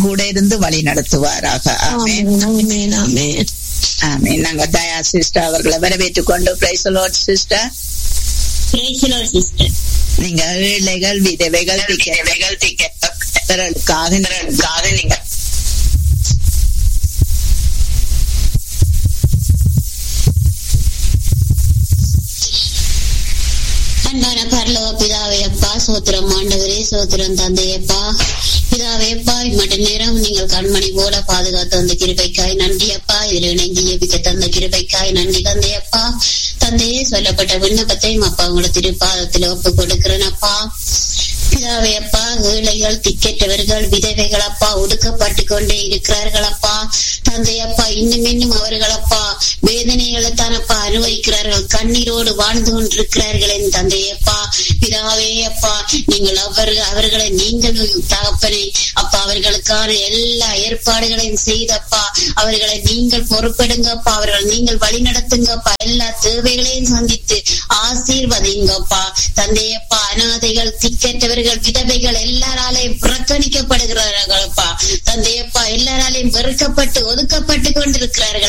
கூட இருந்து வழி நடத்துவாராக ஆமென் ஆமென் ஆமென் ஆமென் நாங்க தயா சிஸ்டர் அவர்களை வரவேற்றுக் கொண்டு பிரைஸ் சிஸ்டர் சிஸ்டர் நீங்க ஏழைகள் விதவைகள் விதவைகள் பிறருக்காக பிறருக்காக நீங்க அன்பான பரலோக பிதாவே அப்பா சோத்திரம் ஆண்டவரே சோத்திரம் தந்தையப்பா பிதாவே அப்பா மற்ற நேரம் நீங்கள் கண்மணி போல பாதுகாத்து வந்த கிருபைக்காய் நன்றி அப்பா இதில் இணைந்து ஜெபிக்க தந்த கிருபைக்காய் நன்றி தந்தையப்பா தந்தையே சொல்லப்பட்ட விண்ணப்பத்தையும் அப்பா உங்களோட திருப்பாதத்தில் ஒப்பு கொடுக்கிறேன் அப்பா பிதாவே அப்பா ஏழைகள் திக்கெட்டவர்கள் விதவைகள் அப்பா ஒடுக்கப்பட்டு கொண்டே இருக்கிறார்கள் அப்பா தந்தை அப்பா இன்னும் இன்னும் அவர்கள் அப்பா வேதனைகளை தானப்பா அனுபவிக்கிறார்கள் கண்ணீரோடு வாழ்ந்து கொண்டிருக்கிறார்கள் என் தந்தையப்பா பிதாவே அப்பா நீங்கள் அவர்கள் அவர்களை நீங்கள் தகப்பனே அப்பா அவர்களுக்கான எல்லா ஏற்பாடுகளையும் செய்தப்பா அவர்களை நீங்கள் பொறுப்பெடுங்கப்பா அவர்கள் நீங்கள் வழி நடத்துங்கப்பா எல்லா தேவைகளையும் சந்தித்து ஆசீர்வதிங்கப்பா தந்தையப்பா அனாதைகள் திக்கற்றவர்கள் விதவைகள் எல்லாராலையும் புறக்கணிக்கப்படுகிறார்கள்ப்பா தந்தையப்பா எல்லாராலையும் வெறுக்கப்பட்டு ஒதுக்கப்பட்டு கொண்டிருக்கிறார்கள்